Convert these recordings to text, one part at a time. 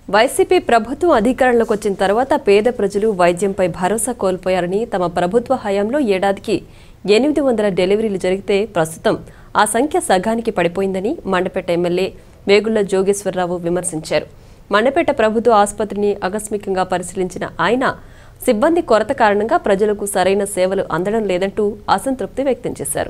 YCP ప్రభుత్వం అధికారంలోకి వచ్చిన తర్వాత పేద ప్రజలు వైద్యంపై భరోసా కోల్పోయారని తమ ప్రభుత్వ హయాంలో ఏడాదికి ఎనిమిది వందల డెలివరీలు జరిగితే ప్రస్తుతం ఆ సంఖ్య సగానికి పడిపోయిందని మండపేట ఎమ్మెల్యే వేగుళ్ల జోగేశ్వరరావు విమర్శించారు మండపేట ప్రభుత్వ ఆసుపత్రిని ఆకస్మికంగా పరిశీలించిన ఆయన సిబ్బంది కొరత కారణంగా ప్రజలకు సరైన సేవలు అందడం లేదంటూ అసంతృప్తి వ్యక్తం చేశారు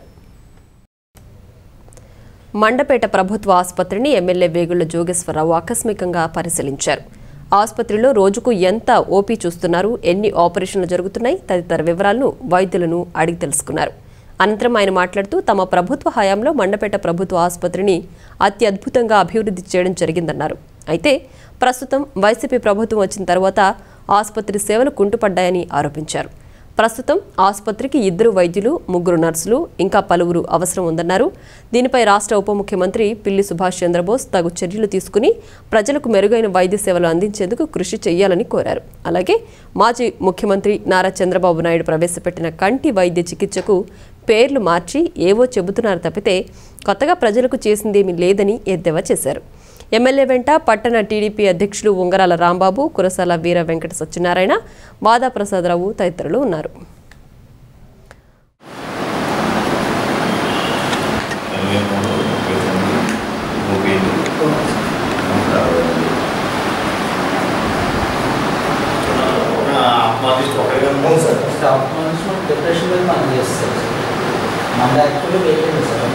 మండపేట ప్రభుత్వ ఆసుపత్రిని ఎమ్మెల్యే వేగుళ్ల జోగేశ్వరరావు ఆకస్మికంగా పరిశీలించారు ఆసుపత్రిలో రోజుకు ఎంత ఓపీ చూస్తున్నారు ఎన్ని ఆపరేషన్లు జరుగుతున్నాయి తదితర వివరాలను వైద్యులను అడిగి తెలుసుకున్నారు అనంతరం ఆయన మాట్లాడుతూ తమ ప్రభుత్వ హయాంలో మండపేట ప్రభుత్వ ఆసుపత్రిని అత్యద్భుతంగా అభివృద్ధి చేయడం జరిగిందన్నారు అయితే ప్రస్తుతం వైసీపీ ప్రభుత్వం వచ్చిన తర్వాత ఆసుపత్రి సేవలు కుంటుపడ్డాయని ఆరోపించారు ప్రస్తుతం ఆసుపత్రికి ఇద్దరు వైద్యులు ముగ్గురు నర్సులు ఇంకా పలువురు అవసరం ఉందన్నారు దీనిపై రాష్ట్ర ఉప ముఖ్యమంత్రి పిల్లి సుభాష్ చంద్రబోస్ తగు చర్యలు తీసుకుని ప్రజలకు మెరుగైన వైద్య సేవలు అందించేందుకు కృషి చేయాలని కోరారు అలాగే మాజీ ముఖ్యమంత్రి నారా చంద్రబాబు నాయుడు ప్రవేశపెట్టిన కంటి వైద్య చికిత్సకు పేర్లు మార్చి ఏవో చెబుతున్నారు తప్పితే కొత్తగా ప్రజలకు చేసిందేమీ లేదని ఎద్దేవా చేశారు ఎమ్మెల్యే వెంట పట్టణ టీడీపీ అధ్యక్షులు ఉంగరాల రాంబాబు కురసాల వీర వెంకట సత్యనారాయణ వాదా ప్రసాదరావు తదితరులు ఉన్నారు ఇరవై మూడు ముప్పై తొమ్మిది ముప్పై ఐదు నూట అరవై ఎనిమిది. ఒక ఆత్మాదిష్టి ఒకరిగా అవును సార్ స్టాప్ మేనేజ్మెంట్ డిప్రెషన్ మీద మనం చేస్తాం సార్ మన యాక్చువల్లీ వేయలేదు సార్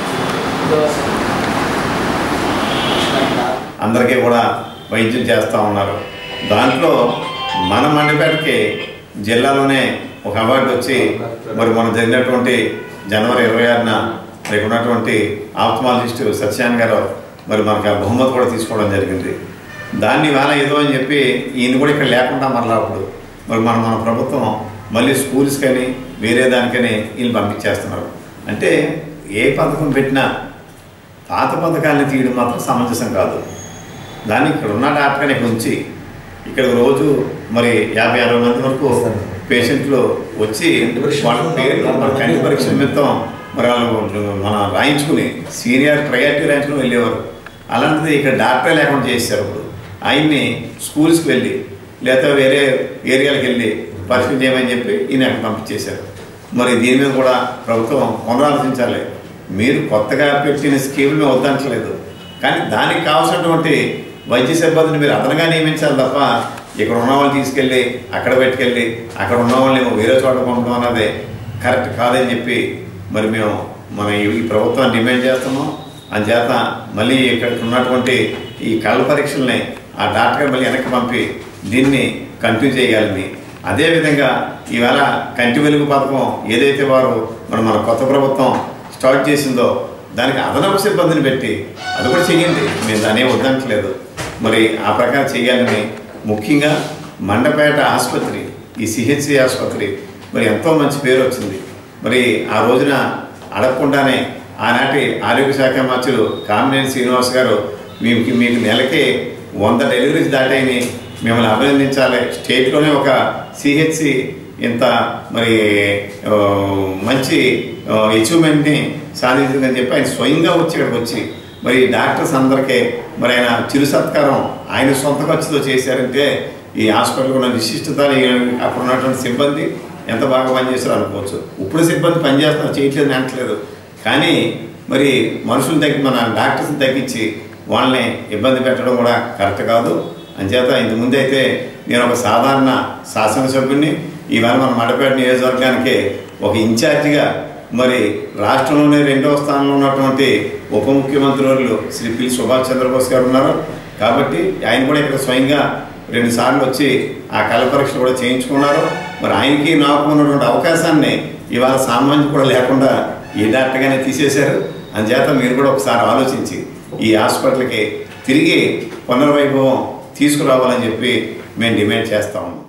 అందరికీ కూడా వైద్యం చేస్తూ ఉన్నారు దాంట్లో మన మండపేటకి జిల్లాలోనే ఒక అవార్డు వచ్చి మరి మనం జరిగినటువంటి జనవరి ఇరవై ఆరున మరి ఇక్కడ ఉన్నటువంటి ఆప్థమాలజిస్ట్ సత్యాన్ గారు మరి మనకు ఆ బహుమతి కూడా తీసుకోవడం జరిగింది దాన్ని వేళ ఏదో అని చెప్పి ఈయన కూడా ఇక్కడ లేకుండా మరలా అప్పుడు మరి మన మన ప్రభుత్వం మళ్ళీ స్కూల్స్ కానీ వేరే దానికని వీళ్ళు పంపించేస్తున్నారు అంటే ఏ పథకం పెట్టినా పాత పథకాలను తీయడం మాత్రం సమంజసం కాదు దాన్ని ఇక్కడ ఉన్న డాక్టర్ని ఇక్కడ ఉంచి ఇక్కడ రోజు మరి యాభై అరవై మంది వరకు పేషెంట్లు వచ్చి వాళ్ళ పేర్లు మన కంటి పరీక్ష నిమిత్తం మరి వాళ్ళు మన రాయించుకుని సీనియర్ ప్రయారిటీ రాయించుకుని వెళ్ళేవారు అలాంటిది ఇక్కడ డాక్టరే లేకుండా చేశారు ఇప్పుడు ఆయన్ని స్కూల్స్కి వెళ్ళి లేదా వేరే ఏరియాలకు వెళ్ళి పరిశీలన చేయమని చెప్పి ఈయన అక్కడ పంపించేశారు మరి దీని మీద కూడా ప్రభుత్వం పునరాలోచించాలి మీరు కొత్తగా పెట్టిన స్కీమ్ మేము వద్దంటలేదు కానీ దానికి కావాల్సినటువంటి వైద్య సిబ్బందిని మీరు అదనంగా నియమించాలి తప్ప ఇక్కడ ఉన్న వాళ్ళు తీసుకెళ్ళి అక్కడ పెట్టుకెళ్ళి అక్కడ ఉన్న వాళ్ళని వేరే చోట పంపడం అన్నది కరెక్ట్ కాదని చెప్పి మరి మేము మన ఈ ఈ ప్రభుత్వాన్ని డిమాండ్ చేస్తున్నాం అందుచేత మళ్ళీ ఇక్కడ ఉన్నటువంటి ఈ కళ్ళ పరీక్షల్ని ఆ డాక్టర్ మళ్ళీ వెనక్కి పంపి దీన్ని కంటిన్యూ చేయాలని అదేవిధంగా ఈవేళ కంటి వెలుగు పథకం ఏదైతే వారు మన మన కొత్త ప్రభుత్వం స్టార్ట్ చేసిందో దానికి అదనపు సిబ్బందిని పెట్టి అది కూడా చేయండి మేము దాన్ని వద్దంటలేదు మరి ఆ ప్రకారం చేయాలని ముఖ్యంగా మండపేట ఆసుపత్రి ఈ సిహెచ్సి ఆసుపత్రి మరి ఎంతో మంచి పేరు వచ్చింది మరి ఆ రోజున అడగకుండానే ఆనాటి ఆరోగ్య శాఖ మంత్రులు కామినేని శ్రీనివాస్ గారు మీకు మీకు నెలకి వంద డెలివరీస్ దాటాయని మిమ్మల్ని అభినందించాలి స్టేట్లోనే ఒక సిహెచ్సి ఇంత మరి ఆ, మంచి అచీవ్మెంట్ని సాధించిందని చెప్పి ఆయన స్వయంగా వచ్చి ఇక్కడికి వచ్చి మరి డాక్టర్స్ అందరికీ మరి ఆయన చిరు సత్కారం ఆయన సొంత ఖర్చుతో చేశారంటే ఈ హాస్పిటల్ ఉన్న విశిష్టత ఈ అక్కడ ఉన్నటువంటి సిబ్బంది ఎంత బాగా పనిచేస్తారో అనుకోవచ్చు ఇప్పుడు సిబ్బంది పనిచేస్తున్నారు చేయట్లేదు అనట్లేదు కానీ మరి మనుషులు తగ్గి మన డాక్టర్స్ని తగ్గించి వాళ్ళని ఇబ్బంది పెట్టడం కూడా కరెక్ట్ కాదు అంచేత ఇంత ముందు అయితే నేను ఒక సాధారణ శాసనసభ్యుడిని ఈవేళ మన మడపేట నియోజకవర్గానికి ఒక ఇన్ఛార్జిగా మరి రాష్ట్రంలోనే రెండవ స్థానంలో ఉన్నటువంటి ఉప ముఖ్యమంత్రి వర్యులు శ్రీ పి సుభాష్ చంద్రబోస్ గారు ఉన్నారు కాబట్టి ఆయన కూడా ఇక్కడ స్వయంగా రెండు సార్లు వచ్చి ఆ కళ పరీక్షలు కూడా చేయించుకున్నారు మరి ఆయనకి నాకు ఉన్నటువంటి అవకాశాన్ని ఇవాళ సామాన్యం కూడా లేకుండా ఏ డాక్టర్గానే తీసేశారు అందుచేత మీరు కూడా ఒకసారి ఆలోచించి ఈ హాస్పిటల్కి తిరిగి పునర్వైభవం తీసుకురావాలని చెప్పి మేము డిమాండ్ చేస్తాము